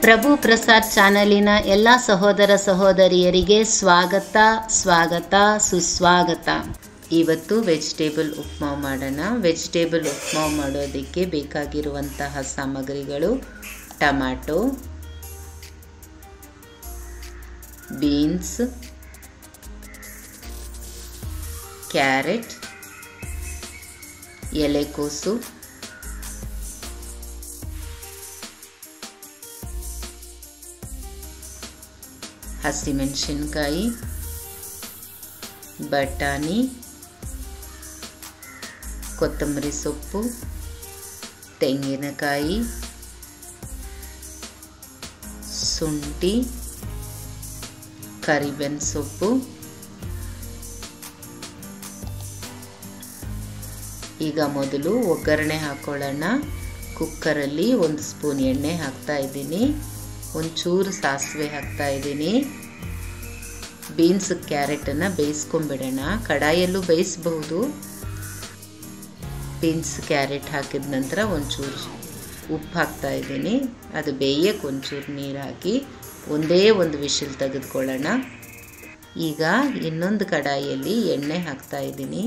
ಪ್ರಭು ಪ್ರಸಾದ್ ಚಾನಲಿನ ಎಲ್ಲ ಸಹೋದರ ಸಹೋದರಿಯರಿಗೆ ಸ್ವಾಗತ ಸ್ವಾಗತ ಸುಸ್ವಾಗತ ಇವತ್ತು ವೆಜಿಟೇಬಲ್ ಉಪ್ಮಾ ಮಾಡೋಣ ವೆಜಿಟೇಬಲ್ ಉಪ್ಮಾ ಮಾಡೋದಕ್ಕೆ ಬೇಕಾಗಿರುವಂತಹ ಸಾಮಗ್ರಿಗಳು ಟಮಾಟೊ ಬೀನ್ಸ್ ಕ್ಯಾರೆಟ್ ಎಲೆಕೋಸು ಹಸಿಮೆಣಸಿನ್ಕಾಯಿ ಬಟಾಣಿ ಕೊತ್ತಂಬರಿ ಸೊಪ್ಪು ತೆಂಗಿನಕಾಯಿ ಶುಂಠಿ ಕರಿಬೇನ್ ಸೊಪ್ಪು ಈಗ ಮೊದಲು ಒಗ್ಗರಣೆ ಹಾಕೊಳ್ಳೋಣ ಕುಕ್ಕರಲ್ಲಿ ಒಂದು ಸ್ಪೂನ್ ಎಣ್ಣೆ ಹಾಕ್ತಾ ಇದ್ದೀನಿ ಒಂಚೂರು ಸಾಸಿವೆ ಹಾಕ್ತಾ ಇದ್ದೀನಿ ಬೀನ್ಸ್ ಕ್ಯಾರೆಟನ್ನು ಬೇಯಿಸ್ಕೊಂಬಿಡೋಣ ಕಡಾಯಲ್ಲೂ ಬೇಯಿಸ್ಬಹುದು ಬೀನ್ಸ್ ಕ್ಯಾರೆಟ್ ಹಾಕಿದ ನಂತರ ಒಂಚೂರು ಉಪ್ಪು ಹಾಕ್ತಾ ಇದ್ದೀನಿ ಅದು ಬೇಯಕ್ಕೆ ಒಂಚೂರು ನೀರು ಹಾಕಿ ಒಂದೇ ಒಂದು ವಿಷಲ್ ತೆಗೆದುಕೊಳ್ಳೋಣ ಈಗ ಇನ್ನೊಂದು ಕಡಾಯಿಯಲ್ಲಿ ಎಣ್ಣೆ ಹಾಕ್ತಾ ಇದ್ದೀನಿ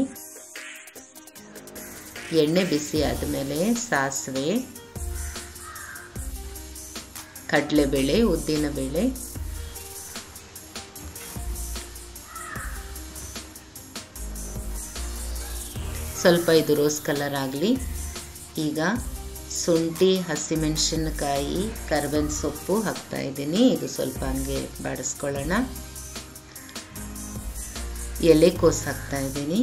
ಎಣ್ಣೆ ಬಿಸಿ ಆದಮೇಲೆ ಸಾಸಿವೆ ಕಡಲೆಬೇಳೆ ಉದ್ದಿನಬೇಳೆ ಸ್ವಲ್ಪ ಇದು ರೋಸ್ ಕಲರ್ ಆಗಲಿ ಈಗ ಶುಂಠಿ ಹಸಿಮೆಣಸಿನಕಾಯಿ ಕರ್ಬೇವಿನ ಸೊಪ್ಪು ಹಾಕ್ತಾ ಇದ್ದೀನಿ ಇದು ಸ್ವಲ್ಪ ಹಂಗೆ ಬಾಡಿಸ್ಕೊಳ್ಳೋಣ ಎಲೆಕೋಸು ಹಾಕ್ತಾ ಇದ್ದೀನಿ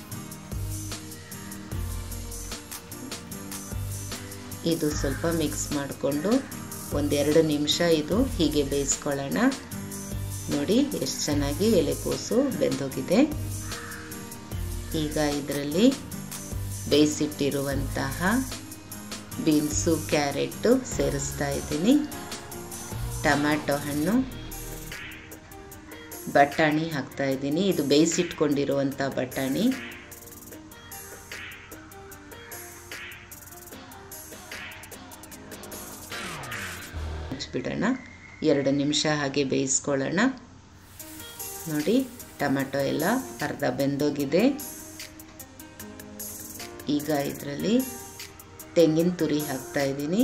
ಇದು ಸ್ವಲ್ಪ ಮಿಕ್ಸ್ ಮಾಡಿಕೊಂಡು ಒಂದೆರಡು ನಿಮಿಷ ಇದು ಹೀಗೆ ಬೇಯಿಸ್ಕೊಳ್ಳೋಣ ನೋಡಿ ಎಷ್ಟು ಚೆನ್ನಾಗಿ ಎಲೆಕೋಸು ಬೆಂದೋಗಿದೆ ಈಗ ಇದರಲ್ಲಿ ಬೇಯಿಸಿಟ್ಟಿರುವಂತಹ ಬೀನ್ಸು ಕ್ಯಾರೆಟು ಸೇರಿಸ್ತಾ ಇದ್ದೀನಿ ಟೊಮ್ಯಾಟೊ ಹಣ್ಣು ಬಟಾಣಿ ಹಾಕ್ತಾ ಇದ್ದೀನಿ ಇದು ಬೇಯಿಸಿಟ್ಕೊಂಡಿರುವಂಥ ಬಟಾಣಿ ಬಿಡೋಣ ಎರಡು ನಿಮಿಷ ಹಾಗೆ ಬೇಯಿಸ್ಕೊಳ್ಳೋಣ ನೋಡಿ ಟೊಮೆಟೊ ಎಲ್ಲ ಅರ್ಧ ಬೆಂದೋಗಿದೆ ಈಗ ಇದರಲ್ಲಿ ತೆಂಗಿನ ತುರಿ ಹಾಕ್ತಾ ಇದ್ದೀನಿ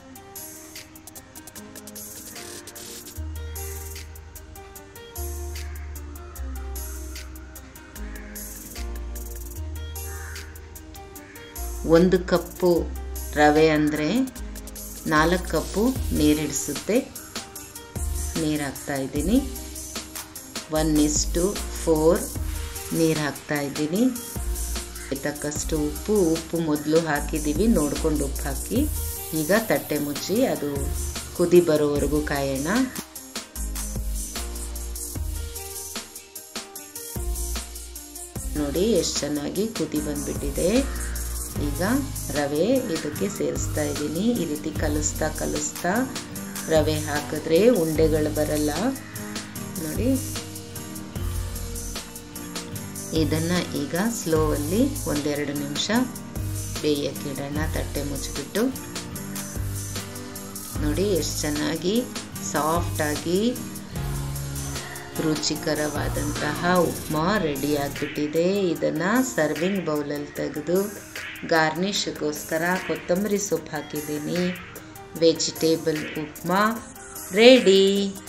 ಒಂದು ಕಪ್ಪು ರವೆ ಅಂದರೆ ನಾಲ್ಕು ಕಪ್ಪು ನೀರಿಡಿಸುತ್ತೆ ನೀರು ಹಾಕ್ತಾ ಇದ್ದೀನಿ ಒನ್ ಇಸ್ಟು ಫೋರ್ ನೀರು ಹಾಕ್ತಾ ಇದ್ದೀನಿ ತಕ್ಕಷ್ಟು ಉಪ್ಪು ಉಪ್ಪು ಮೊದಲು ಹಾಕಿದ್ದೀವಿ ನೋಡ್ಕೊಂಡು ಉಪ್ಪು ಹಾಕಿ ಈಗ ತಟ್ಟೆ ಮುಚ್ಚಿ ಅದು ಕುದಿ ಬರೋವರೆಗೂ ಕಾಯೋಣ ನೋಡಿ ಎಷ್ಟು ಚೆನ್ನಾಗಿ ಕುದಿ ಬಂದ್ಬಿಟ್ಟಿದೆ ಈಗ ರವೆ ಇದಕ್ಕೆ ಸೇರಿಸ್ತಾ ಇದ್ದೀನಿ ಈ ರೀತಿ ಕಲಿಸ್ತಾ ಕಲಿಸ್ತಾ ರವೆ ಹಾಕಿದ್ರೆ ಉಂಡೆಗಳು ಬರಲ್ಲ ನೋಡಿ ಇದನ್ನು ಈಗ ಸ್ಲೋವಲ್ಲಿ ಒಂದೆರಡು ನಿಮಿಷ ಬೇಯಕ್ಕಿಡೋಣ ತಟ್ಟೆ ಮುಚ್ಚಿಬಿಟ್ಟು ನೋಡಿ ಎಷ್ಟು ಚೆನ್ನಾಗಿ ಸಾಫ್ಟಾಗಿ ರುಚಿಕರವಾದಂತಹ ಉಪ್ಮಾ ರೆಡಿ ಆಗಿಬಿಟ್ಟಿದೆ ಇದನ್ನು ಸರ್ವಿಂಗ್ ಬೌಲಲ್ಲಿ ತೆಗೆದು ಗಾರ್ನಿಷ್ಗೋಸ್ಕರ ಕೊತ್ತಂಬರಿ ಸೊಪ್ಪು ಹಾಕಿದ್ದೀನಿ ವೆಜಿಟೇಬಲ್ ಉಪ್ಮಾ ರೆಡಿ